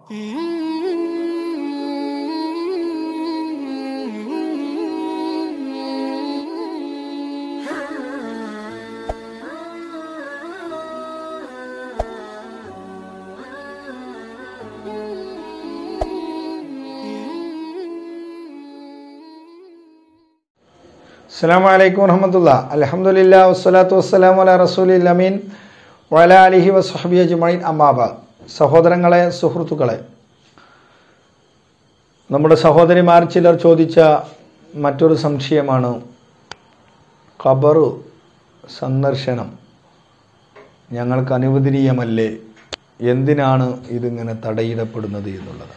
അസ്സാം വലൈക്കും വറഹമത്തുള്ള അലഹമുല്ല വസ്സലാത്തു വസ്സലാം വല റസൂലി അമീൻ വല അലിഹി വസ്ഹബി അജ്മൈൻ അമ്മാബാദ് സഹോദരങ്ങളെ സുഹൃത്തുക്കളെ നമ്മുടെ സഹോദരിമാർ ചിലർ ചോദിച്ച മറ്റൊരു സംശയമാണ് ഖബറു സന്ദർശനം ഞങ്ങൾക്ക് അനുവദനീയമല്ലേ എന്തിനാണ് ഇതിങ്ങനെ തടയിടപ്പെടുന്നത് എന്നുള്ളത്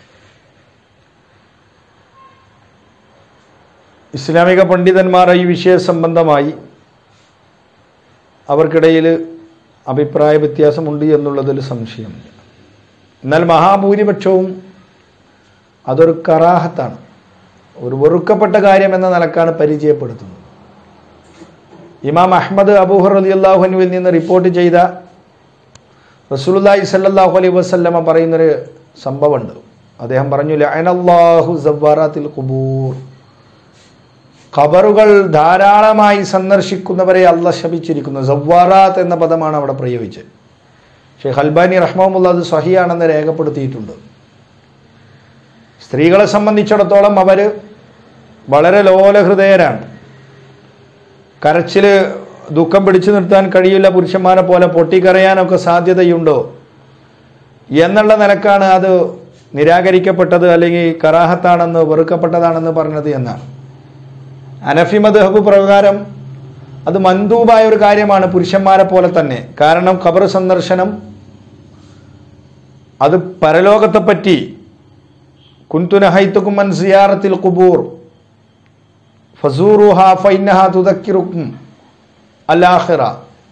ഇസ്ലാമിക പണ്ഡിതന്മാർ ഈ വിഷയ സംബന്ധമായി അവർക്കിടയിൽ അഭിപ്രായ വ്യത്യാസമുണ്ട് എന്നുള്ളതിൽ സംശയമില്ല എന്നാൽ മഹാഭൂരിപക്ഷവും അതൊരു കറാഹത്താണ് ഒരു വെറുക്കപ്പെട്ട കാര്യം എന്ന നിലക്കാണ് പരിചയപ്പെടുത്തുന്നത് ഇമാം അഹമ്മദ് അബൂഹർ അലി അള്ളാഹുനുവിൽ നിന്ന് റിപ്പോർട്ട് ചെയ്ത റസൂലുല്ലാഹി സല്ലാഹു അലൈഹി വസ്ല്ലമ പറയുന്നൊരു സംഭവമുണ്ട് അദ്ദേഹം പറഞ്ഞു ലഅനല്ലാഹു സവ്വാറാത്തിൽ ഖുബൂർ ഖബറുകൾ ധാരാളമായി സന്ദർശിക്കുന്നവരെ അല്ല ശപിച്ചിരിക്കുന്നു സവ്വാറാത്ത് എന്ന പദമാണ് അവിടെ പ്രയോഗിച്ചത് ഷെയ്ഖ് അൽബാനി റഹ്മുല്ല അത് സഹിയാണെന്ന് രേഖപ്പെടുത്തിയിട്ടുണ്ട് സ്ത്രീകളെ സംബന്ധിച്ചിടത്തോളം അവർ വളരെ ലോലഹൃദയരാണ് കരച്ചിൽ ദുഃഖം പിടിച്ചു നിർത്താൻ കഴിയില്ല പുരുഷന്മാരെ പോലെ പൊട്ടിക്കരയാനൊക്കെ സാധ്യതയുണ്ടോ എന്നുള്ള നിലക്കാണ് അത് നിരാകരിക്കപ്പെട്ടത് അല്ലെങ്കിൽ കറാഹത്താണെന്ന് വെറുക്കപ്പെട്ടതാണെന്ന് പറഞ്ഞത് എന്നാണ് അനഫി മദ്ഹബ് പ്രകാരം അത് മന്ദൂബായ ഒരു കാര്യമാണ് പുരുഷന്മാരെ പോലെ തന്നെ കാരണം ഖബർ സന്ദർശനം അത് പരലോകത്തെപ്പറ്റി കുന്തുനഹൈത്തുക്കും മൻ സിയാറത്തിൽ കുബൂർ ഫസൂറുഹ ഫൈനഹ തുദക്കിറുക്കും അല്ലാഹിറ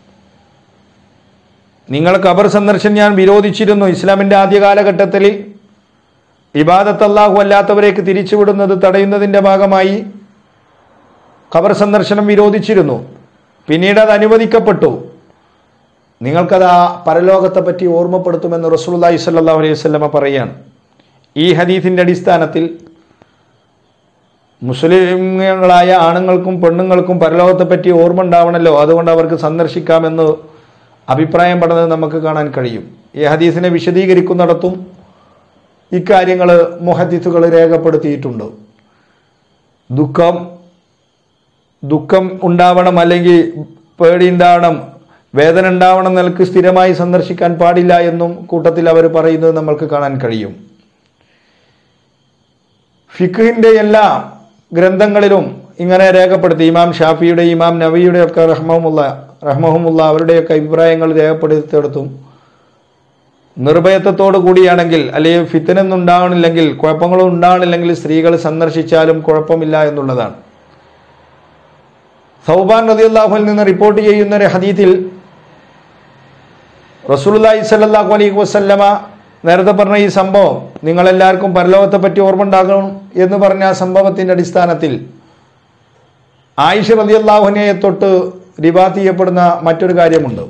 നിങ്ങൾ ഖബർ സന്ദർശനം ഞാൻ വിരോധിച്ചിരുന്നു ഇസ്ലാമിൻ്റെ ആദ്യ കാലഘട്ടത്തിൽ ഇബാദത്ത് അല്ലാഹു അല്ലാത്തവരേക്ക് തിരിച്ചുവിടുന്നത് തടയുന്നതിൻ്റെ ഭാഗമായി ഖബർ സന്ദർശനം വിരോധിച്ചിരുന്നു പിന്നീട് അത് അനുവദിക്കപ്പെട്ടു നിങ്ങൾക്കത് ആ പരലോകത്തെ പറ്റി ഓർമ്മപ്പെടുത്തുമെന്ന് റസൂലുള്ളാഹി സ്വല്ലല്ലാഹു അലൈഹി വസല്ലമ പറയുകയാണ് ഈ ഹദീസിൻ്റെ അടിസ്ഥാനത്തിൽ മുസ്ലിങ്ങളായ ആണുങ്ങൾക്കും പെണ്ണുങ്ങൾക്കും പരലോകത്തെ പറ്റി ഓർമ്മ ഉണ്ടാവണമല്ലോ അതുകൊണ്ട് അവർക്ക് സന്ദർശിക്കാമെന്ന് അഭിപ്രായം പെടുന്നത് നമുക്ക് കാണാൻ കഴിയും ഈ ഹദീസിനെ വിശദീകരിക്കുന്നിടത്തും ഇക്കാര്യങ്ങൾ മുഹദ്ദിസുകൾ രേഖപ്പെടുത്തിയിട്ടുണ്ട് ദുഃഖം ദുഃഖം ഉണ്ടാവണം അല്ലെങ്കിൽ പേടി ഉണ്ടാവണം വേദന ഉണ്ടാവണം നിലക്ക് സ്ഥിരമായി സന്ദർശിക്കാൻ പാടില്ല എന്നും കൂട്ടത്തിൽ അവർ പറയുന്നത് നമ്മൾക്ക് കാണാൻ കഴിയും ഫിഖിന്റെ എല്ലാ ഗ്രന്ഥങ്ങളിലും ഇങ്ങനെ രേഖപ്പെടുത്തി ഇമാം ഷാഫിയുടെ ഇമാം നബിയുടെ ഒക്കെ റഹ്മഹമുല്ല റഹ്മഹമുല്ല അവരുടെയൊക്കെ അഭിപ്രായങ്ങൾ രേഖപ്പെടുത്തിയെടുത്തും നിർഭയത്വത്തോടു കൂടിയാണെങ്കിൽ അല്ലെങ്കിൽ ഫിത്തനൊന്നും ഉണ്ടാവണില്ലെങ്കിൽ കുഴപ്പങ്ങളും ഉണ്ടാവണില്ലെങ്കിൽ സ്ത്രീകൾ സന്ദർശിച്ചാലും കുഴപ്പമില്ല എന്നുള്ളതാണ് സൗബാൻ റതിയുല്ലാഹുൽ നിന്ന് റിപ്പോർട്ട് ചെയ്യുന്ന ഒരു ഹദീത്തിൽ റസൂലുല്ലാഹി സ്വല്ലല്ലാഹു അലൈഹി വസല്ലമ നേരത്തെ പറഞ്ഞ ഈ സംഭവം നിങ്ങളെല്ലാവർക്കും പരലോകത്തെ പറ്റി ഓർമ്മ ഉണ്ടാകണം എന്ന് പറഞ്ഞ ആ സംഭവത്തിൻ്റെ അടിസ്ഥാനത്തിൽ ആയിഷ റതിയല്ലാഹുനെ തൊട്ട് റിവാത്ത് ചെയ്യപ്പെടുന്ന മറ്റൊരു കാര്യമുണ്ട്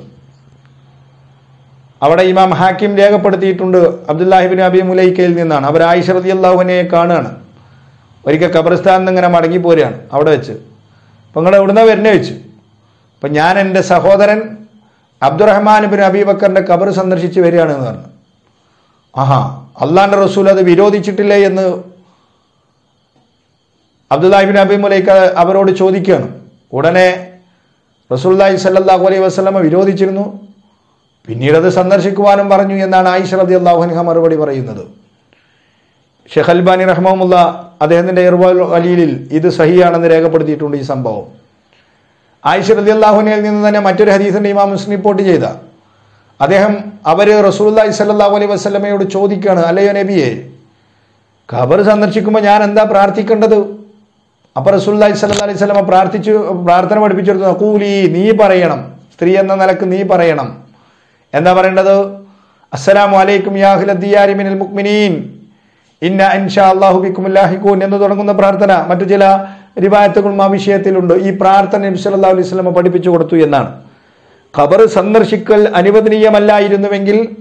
അവിടെ ഇമാം ഹാക്കിം രേഖപ്പെടുത്തിയിട്ടുണ്ട് അബ്ദുല്ലാഹിബിൻ അബി മുലൈക്കയിൽ നിന്നാണ് അവർ ആയിഷ റതിയല്ലാഹുനെ കാണുകയാണ് ഒരിക്കൽ ഖബർസ്ഥാനിൽ നിന്ന് ഇങ്ങനെ മടങ്ങി പോരുകയാണ് അവിടെ വെച്ച് അപ്പം നിങ്ങൾ എവിടുന്ന വരുന്നേ വെച്ചു അപ്പം ഞാൻ എൻ്റെ സഹോദരൻ അബ്ദുറഹ്മാൻ ബിൻ അബീബക്കറിൻ്റെ ഖബർ സന്ദർശിച്ച് വരികയാണ് എന്ന് പറഞ്ഞു ആഹാ അള്ളാന്റെ റസൂൽ അത് വിരോധിച്ചിട്ടില്ലേ എന്ന് അബ്ദുല്ലാഹിബിൻ അബി മുലൈക്ക അവരോട് ചോദിക്കുകയാണ് ഉടനെ റസൂല്ലാഹി സല്ലാഹു അലൈഹി വസ്ലമ വിരോധിച്ചിരുന്നു പിന്നീട് അത് സന്ദർശിക്കുവാനും പറഞ്ഞു എന്നാണ് ആയിഷ റതി അള്ളാഹുൻഹ മറുപടി പറയുന്നത് ഷെഖ് അൽബാനി റഹ്മുല്ല അദ്ദേഹത്തിന്റെ ഇർവാൽ അലീലിൽ ഇത് സഹിയാണെന്ന് രേഖപ്പെടുത്തിയിട്ടുണ്ട് ഈ സംഭവം ആയിഷ റതി അള്ളാഹുനയിൽ നിന്ന് തന്നെ മറ്റൊരു ഹദീസിന്റെ ഇമാം മുസ്ലിം റിപ്പോർട്ട് ചെയ്ത അദ്ദേഹം അവര് റസൂല്ലാഹി സല്ലാഹു അലൈഹി വസ്ലമയോട് ചോദിക്കുകയാണ് അല്ലയോ നബിയെ ഖബർ സന്ദർശിക്കുമ്പോൾ ഞാൻ എന്താ പ്രാർത്ഥിക്കേണ്ടത് അപ്പൊ റസൂല്ലാഹി സല്ലാ അലൈഹി സ്വലമ പ്രാർത്ഥിച്ചു പ്രാർത്ഥന പഠിപ്പിച്ചെടുത്തു കൂലി നീ പറയണം സ്ത്രീ എന്ന നിലക്ക് നീ പറയണം എന്താ പറയേണ്ടത് അസ്സലാമു അലൈക്കും യാഹുലദ്ദിയാരി മിനൽ മുക്മിനീൻ ഇന്ന ഇൻഷാ അള്ളാഹു ബിക്കുമുല്ലാഹിക്കൂൻ എന്ന് തുടങ്ങുന്ന പ്രാർത്ഥന മറ്റു ചില റിവായത്തുകളും ആ വിഷയത്തിലുണ്ട് ഈ പ്രാർത്ഥന നബി സല്ലല്ലാഹു അലൈഹി വസല്ലമ പഠിപ്പിച്ചു കൊടുത്തു എന്നാണ് ഖബർ സന്ദർശിക്കൽ അനുവദനീയമല്ലായിരുന്നുവെങ്കിൽ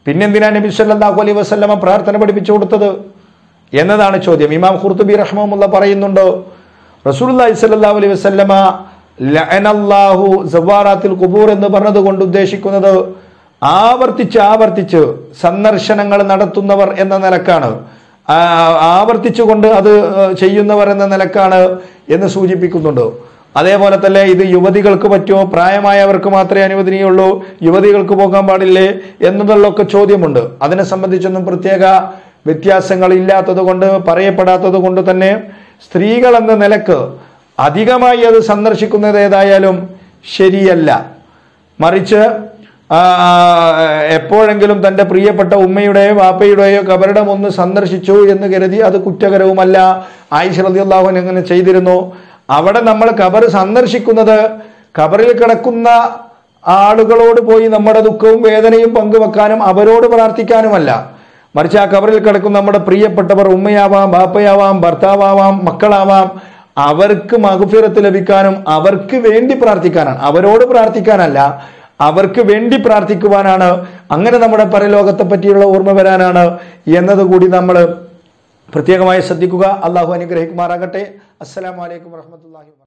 പിന്നെന്തിനാ നബി സല്ലല്ലാഹു അലൈഹി വസല്ലമ പ്രാർത്ഥന പഠിപ്പിച്ചു കൊടുത്തത് എന്നതാണ് ചോദ്യം ഇമാം ഖുർത്തുബി റഹ്മുള്ള പറയുന്നുണ്ട് റസൂലുള്ളാഹി സ്വല്ലല്ലാഹു അലൈഹി വസല്ലമ ലഅനല്ലാഹു സവാറാത്തിൽ ഖുബൂർ എന്ന് പറഞ്ഞതുകൊണ്ട് ഉദ്ദേശിക്കുന്നത് ആവർത്തിച്ച് ആവർത്തിച്ച് സന്ദർശനങ്ങൾ നടത്തുന്നവർ എന്ന നിലക്കാണ് ആ, ആവർത്തിച്ചുകൊണ്ട് അത് ചെയ്യുന്നവർ എന്ന നിലക്കാണ് എന്ന് സൂചിപ്പിക്കുന്നുണ്ട് അതേപോലെ തന്നെ ഇത് യുവതികൾക്ക് പറ്റുമോ പ്രായമായവർക്ക് മാത്രമേ അനുവദനീയുള്ളൂ യുവതികൾക്ക് പോകാൻ പാടില്ലേ എന്നതിലൊക്കെ ചോദ്യമുണ്ട് അതിനെ സംബന്ധിച്ചൊന്നും പ്രത്യേക വ്യത്യാസങ്ങൾ ഇല്ലാത്തത് കൊണ്ട് പറയപ്പെടാത്തത് കൊണ്ട് തന്നെ സ്ത്രീകൾ എന്ന നിലക്ക് അധികമായി അത് സന്ദർശിക്കുന്നത് ഏതായാലും ശരിയല്ല മറിച്ച് ആ, എപ്പോഴെങ്കിലും തന്റെ പ്രിയപ്പെട്ട ഉമ്മയുടെയോ വാപ്പയുടെയോ കബറിടം ഒന്ന് സന്ദർശിച്ചു എന്ന് കരുതി അത് കുറ്റകരവുമല്ല ആയിഷ റളിയല്ലാഹു അൻഹ അങ്ങനെ ചെയ്തിരുന്നു അവിടെ നമ്മൾ കബർ സന്ദർശിക്കുന്നത് കബറിൽ കിടക്കുന്ന ആളുകളോട് പോയി നമ്മുടെ ദുഃഖവും വേദനയും പങ്കുവെക്കാനും അവരോട് പ്രാർത്ഥിക്കാനുമല്ല മറിച്ച് ആ കബറിൽ കിടക്കുന്ന നമ്മുടെ പ്രിയപ്പെട്ടവർ ഉമ്മയാവാം ബാപ്പയാവാം ഭർത്താവാം മക്കളാവാം അവർക്ക് മകുഫിറത്ത് ലഭിക്കാനും അവർക്ക് വേണ്ടി പ്രാർത്ഥിക്കാനാണ് അവരോട് പ്രാർത്ഥിക്കാനല്ല അവർക്ക് വേണ്ടി പ്രാർത്ഥിക്കുവാനാണ് അങ്ങനെ നമ്മുടെ പരലോകത്തെ പറ്റിയുള്ള ഓർമ്മ വരാനാണ് എന്നതുകൂടി നമ്മൾ പ്രത്യേകമായി ശ്രദ്ധിക്കുക അള്ളാഹു അനുഗ്രഹിക്കുമാറാകട്ടെ അസ്സലാമലൈക്കും വാഹമത്തല്ലാഹി വാ